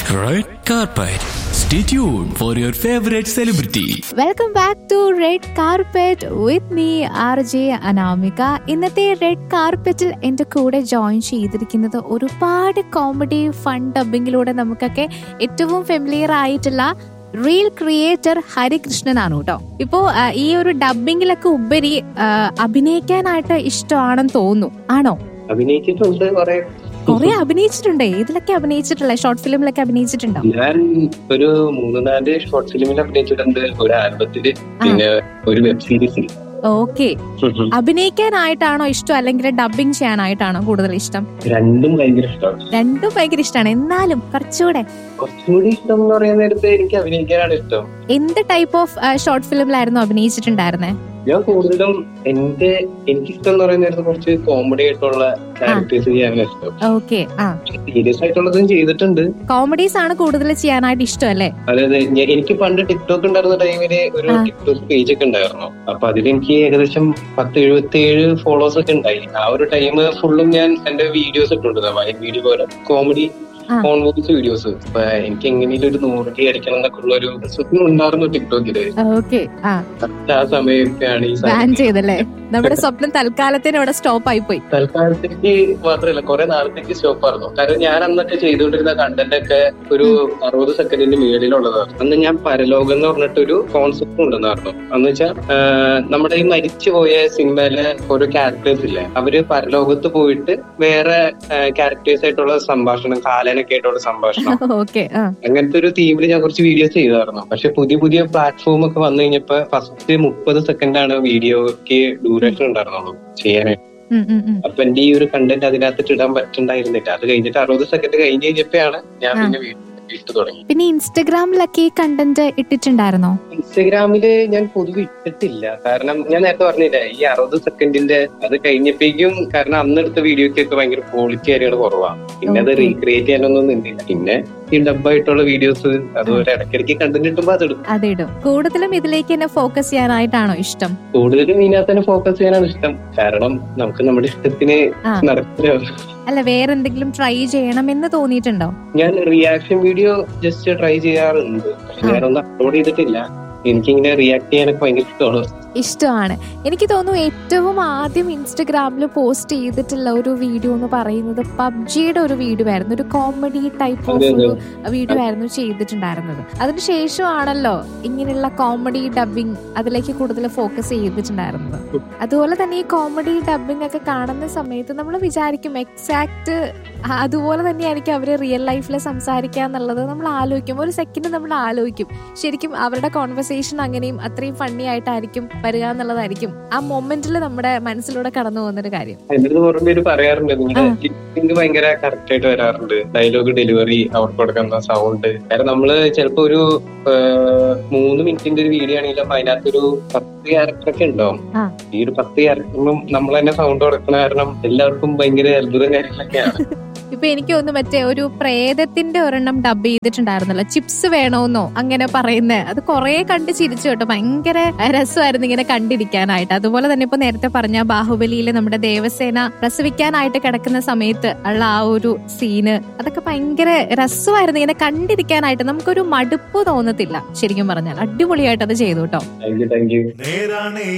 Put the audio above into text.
Red carpet. Stay tuned for your favorite celebrity. Welcome back to red carpet with me R J Anamika ഇന്നത്തെ red കാർപ്പറ്റിൽ എൻ്റെ കൂടെ join ചെയ്തിരിക്കുന്നത് ഒരുപാട് comedy fun ഡബിങ്ങിലൂടെ നമുക്കൊക്കെ ഏറ്റവും ഫെമിലിയർ ആയിട്ടുള്ള റീൽ ക്രിയേറ്റർ ഹരികൃഷ്ണനാണ് കേട്ടോ ഇപ്പോ ആ, ഈ ഒരു ഡബിങ്ങിലൊക്കെ ഉപരി ആ, അഭിനയിക്കാനായിട്ട് ഇഷ്ടമാണെന്ന് തോന്നുന്നു ആണോ അഭിനയിച്ചിട്ടുണ്ട് കുറെ കുറെ അഭിനയിച്ചിട്ടുണ്ട് ഏതിലൊക്കെ അഭിനയിച്ചിട്ടുള്ള ഷോർട്ട് ഫിലിമിലൊക്കെ അഭിനയിച്ചിട്ടുണ്ടോ ഞാൻ ഒരു മൂന്ന് നാല് ഷോർട്ട് ഫിലിമിൽ അഭിനയിച്ചിട്ടുണ്ട് ഒരു ആൽബത്തില് പിന്നെ ഒരു വെബ് സീരീസിൽ ഓക്കെ അഭിനയിക്കാനായിട്ടാണോ ഇഷ്ടം അല്ലെങ്കിൽ ഡബിങ് ചെയ്യാനായിട്ടാണോ കൂടുതൽ ഇഷ്ടം രണ്ടും ഭയങ്കര ഇഷ്ടമാണ് രണ്ടും ഭയങ്കര ഇഷ്ടമാണ് എന്നാലും കുറച്ചുകൂടെ കുറച്ചുകൂടി ഇഷ്ടം എന്ന് പറയുന്ന നേരത്ത് എനിക്ക് അഭിനയിക്കാനാണ് ഇഷ്ടം എന്ത് ടൈപ്പ് ഓഫ് ഷോർട്ട് ഫിലിമിലായിരുന്നു അഭിനയിച്ചിട്ടുണ്ടായിരുന്നേ ഞാൻ കൂടുതലും എന്റെ എനിക്കിഷ്ടം എന്ന് പറയുന്ന നേരത്ത് കുറച്ച് കോമഡി ആയിട്ടുള്ള ക്യാരക്ടേഴ്സ് ചെയ്യാനാണ് ഇഷ്ടം ഓക്കെ ആ സീരിയസ് ആയിട്ടുള്ളതും ചെയ്തിട്ടുണ്ട് കോമഡീസ് ആണ് കൂടുതൽ ചെയ്യാനായിട്ട് ഇഷ്ടം അല്ലേ അതായത് ഞാൻ- എനിക്ക് പണ്ട് ടിക്ടോക്ക് ഉണ്ടായിരുന്ന ടൈമില് ഒരു ആ. ടിക്ടോക്ക് പേജ് ഒക്കെ ഉണ്ടായിരുന്നു അപ്പൊ അതിൽ എനിക്ക് ഏകദേശം പത്ത് എഴുപത്തി ഏഴ് ഫോളോവേഴ്സ് ഒക്കെ ഉണ്ടായി ആ ഒരു ടൈം ഫുള്ളും ഞാൻ എന്റെ വീഡിയോസ് ഇട്ടുണ്ട് വൈൻ വീഡിയോ പോലെ കോമഡി ആ. ഫോൺ വോയിസ് വീഡിയോസ് അപ്പൊ എനിക്ക് എങ്ങനെയും ഒരു നൂറ് കെ അടിക്കണം എന്നൊക്കെ ഉള്ള ഒരു സ്വപ്നം ഉണ്ടായിരുന്നു ടിക്ടോക്കില് ഓക്കെ ആ കറക്റ്റ് ആ സമയത്തൊക്കെയാണ് ഈ ബാൻ സാധനം ചെയ്തല്ലേ നമ്മുടെ സ്വപ്നം തൽക്കാലത്തിന് ഇവിടെ സ്റ്റോപ്പ് ആയി പോയി തൽക്കാലത്തേക്ക് മാത്രമല്ല കുറെ നാളത്തേക്ക് സ്റ്റോപ്പ് ആയിരുന്നു കാരണം ഞാൻ അന്നൊക്കെ ചെയ്തുകൊണ്ടിരുന്ന കണ്ടന്റ് ഒക്കെ ഒരു അറുപത് സെക്കൻഡിന്റെ മേളിലുള്ളതാണ് അന്ന് ഞാൻ പരലോകം എന്ന് പറഞ്ഞിട്ടൊരു കോൺസെപ്റ്റ് ഉണ്ടെന്നായിരുന്നു അന്ന് വെച്ചാൽ നമ്മുടെ ഈ മരിച്ചു പോയ സിനിമയിലെ ഓരോ ക്യാരക്ടേഴ്സ് ഇല്ലേ അവര് പരലോകത്ത് പോയിട്ട് വേറെ ക്യാരക്ടേഴ്സ് ആയിട്ടുള്ള സംഭാഷണം കാലനൊക്കെ ആയിട്ടുള്ള സംഭാഷണം ഓക്കെ ആ അങ്ങനത്തെ ഒരു തീമിൽ ഞാൻ കുറച്ച് വീഡിയോസ് ചെയ്തായിരുന്നു പക്ഷെ പുതിയ പുതിയ പ്ലാറ്റ്ഫോം ഒക്കെ വന്നു കഴിഞ്ഞപ്പോ ഫസ്റ്റ് മുപ്പത് സെക്കൻഡ് ആണ് വീഡിയോക്ക് ഡ്യൂറേഷൻ ഉണ്ടായിരുന്നുള്ളൂ ചെയ്യാനായിട്ട് ഉം, ഉം, ഉം. അപ്പൊ എന്റെ ഈ ഒരു കണ്ടന്റ് അതിനകത്ത് ഇടാൻ പറ്റുണ്ടായിരുന്നില്ല അത് കഴിഞ്ഞിട്ട് അറുപത് സെക്കൻഡ് കഴിഞ്ഞ് കഴിഞ്ഞപ്പോഴാണ് ഞാൻ ആ. പിന്നെ വീ- ഇട്ട് തുടങ്ങി പിന്നെ ഇൻസ്റ്റഗ്രാമിലൊക്കെ ഈ കണ്ടന്റ് ഇട്ടിട്ടുണ്ടായിരുന്നോ ഇൻസ്റ്റഗ്രാമില് ഞാൻ പൊതുവെ ഇട്ടിട്ടില്ല കാരണം ഞാൻ നേരത്തെ പറഞ്ഞില്ലേ ഈ അറുപത് സെക്കൻഡിന്റെ അത് കഴിഞ്ഞപ്പോഴേക്കും കാരണം അന്ന് എടുത്ത വീഡിയോക്കൊക്കെ ഭയങ്കര ക്വാളിറ്റി കാര്യങ്ങൾ കുറവാണ് പിന്നെ അത് Okay. റീക്രിയേറ്റ് ചെയ്യാനൊന്നും നിന്നില്ല പിന്നെ ഈ ഡബ്ബായിട്ടുള്ള വീഡിയോസ് അതുപോലെ ഇടയ്ക്കിടയ്ക്ക് കണ്ടന്റ് കിട്ടുമ്പോ അത് എടുക്കും അതിടും കൂടുതലും ഇതിലേക്ക് തന്നെ ഫോക്കസ് ചെയ്യാനായിട്ടാണോ ഇഷ്ടം കൂടുതലും ഇതിനകത്ത് തന്നെ ഫോക്കസ് ചെയ്യാനാണ് ഇഷ്ടം കാരണം നമുക്ക് നമ്മുടെ ഇഷ്ടത്തിന് ആ. നടക്കില്ല അല്ല വേറെന്തെങ്കിലും ട്രൈ ചെയ്യണമെന്ന് തോന്നിയിട്ടുണ്ടോ ഞാൻ റിയാക്ഷൻ വീഡിയോ ജസ്റ്റ് ട്രൈ ചെയ്യാറുണ്ട് പക്ഷെ ഞാനൊന്നും അപ്ലോഡ് ചെയ്തിട്ടില്ല എനിക്കിങ്ങനെ റിയാക്ട് ചെയ്യാനൊക്കെ ഭയങ്കര ഇഷ്ടമാണ് ഇഷ്ടമാണ് എനിക്ക് തോന്നുന്നു ഏറ്റവും ആദ്യം ഇൻസ്റ്റഗ്രാമിൽ പോസ്റ്റ് ചെയ്തിട്ടുള്ള ഒരു വീഡിയോ എന്ന് പറയുന്നത് പബ്ജിയുടെ ഒരു വീഡിയോ ആയിരുന്നു ഒരു കോമഡി ടൈപ്പ് ഓഫ് അതെ, അതെ. ഒരു വീഡിയോ ആയിരുന്നു ചെയ്തിട്ടുണ്ടായിരുന്നത് അതിനുശേഷമാണല്ലോ ഇങ്ങനെയുള്ള കോമഡി ഡബിങ് അതിലേക്ക് കൂടുതൽ ഫോക്കസ് ചെയ്തിട്ടുണ്ടായിരുന്നത് അതുപോലെ തന്നെ ഈ കോമഡി ഡബിങ് ഒക്കെ കാണുന്ന സമയത്ത് നമ്മൾ വിചാരിക്കും എക്സാക്ട് അതുപോലെ തന്നെയായിരിക്കും അവർ റിയൽ ലൈഫിൽ സംസാരിക്കുക എന്നുള്ളത് നമ്മൾ ആലോചിക്കും ഒരു സെക്കൻഡ് നമ്മൾ ആലോചിക്കും ശരിക്കും അവരുടെ കോൺവെർസേഷൻ അങ്ങനെയും അത്രയും ഫണ്ണി ആയിട്ടായിരിക്കും വരിക എന്നുള്ളതായിരിക്കും ആ മൊമെന്റിൽ നമ്മുടെ മനസ്സിലൂടെ കടന്നു പോകുന്നൊരു കാര്യം എന്റെ അടുത്ത് കുറെ പേര് പറയാറുണ്ട് നിങ്ങളുടെ ലിപ്സിംഗ് ഭയങ്കര കറക്റ്റ് ആയിട്ട് വരാറുണ്ട് ഡയലോഗ് ഡെലിവറി അവർക്ക് കൊടുക്കുന്ന സൗണ്ട് കാരണം നമ്മള് ചിലപ്പോ ഒരു ആ, മൂന്ന് മിനിറ്റിന്റെ ഒരു വീഡിയോ ആണെങ്കിൽ അപ്പൊ അതിനകത്തൊരു പത്ത് ക്യാരക്ടർ ഒക്കെ ഉണ്ടാവും ആ. ഈ ഒരു പത്ത് ക്യാരക്ടറിനും നമ്മൾ തന്നെ സൗണ്ട് കൊടുക്കുന്ന കാരണം എല്ലാവർക്കും ഭയങ്കര അത്ഭുതം കാര്യങ്ങളൊക്കെയാണ് ഇപ്പൊ എനിക്ക് തോന്നുന്നു മറ്റേ ഒരു പ്രേതത്തിന്റെ ഒരെണ്ണം ഡബ് ചെയ്തിട്ടുണ്ടായിരുന്നല്ലോ ചിപ്സ് വേണോന്നോ അങ്ങനെ പറയുന്നത് അത് കുറെ കണ്ട് ചിരിച്ചു കേട്ടോ ഭയങ്കര രസമായിരുന്നു ഇങ്ങനെ കണ്ടിരിക്കാനായിട്ട് അതുപോലെ തന്നെ ഇപ്പൊ നേരത്തെ പറഞ്ഞ ബാഹുബലിയിലെ നമ്മുടെ ദേവസേന പ്രസവിക്കാനായിട്ട് കിടക്കുന്ന സമയത്ത് ഉള്ള ആ ഒരു സീന് അതൊക്കെ ഭയങ്കര രസമായിരുന്നു ഇങ്ങനെ കണ്ടിരിക്കാനായിട്ട് നമുക്കൊരു മടുപ്പ് തോന്നത്തില്ല ശരിക്കും പറഞ്ഞാൽ അടിപൊളിയായിട്ട് അത് ചെയ്തു കേട്ടോ താങ്ക് യു താങ്ക് യു നേരാണ്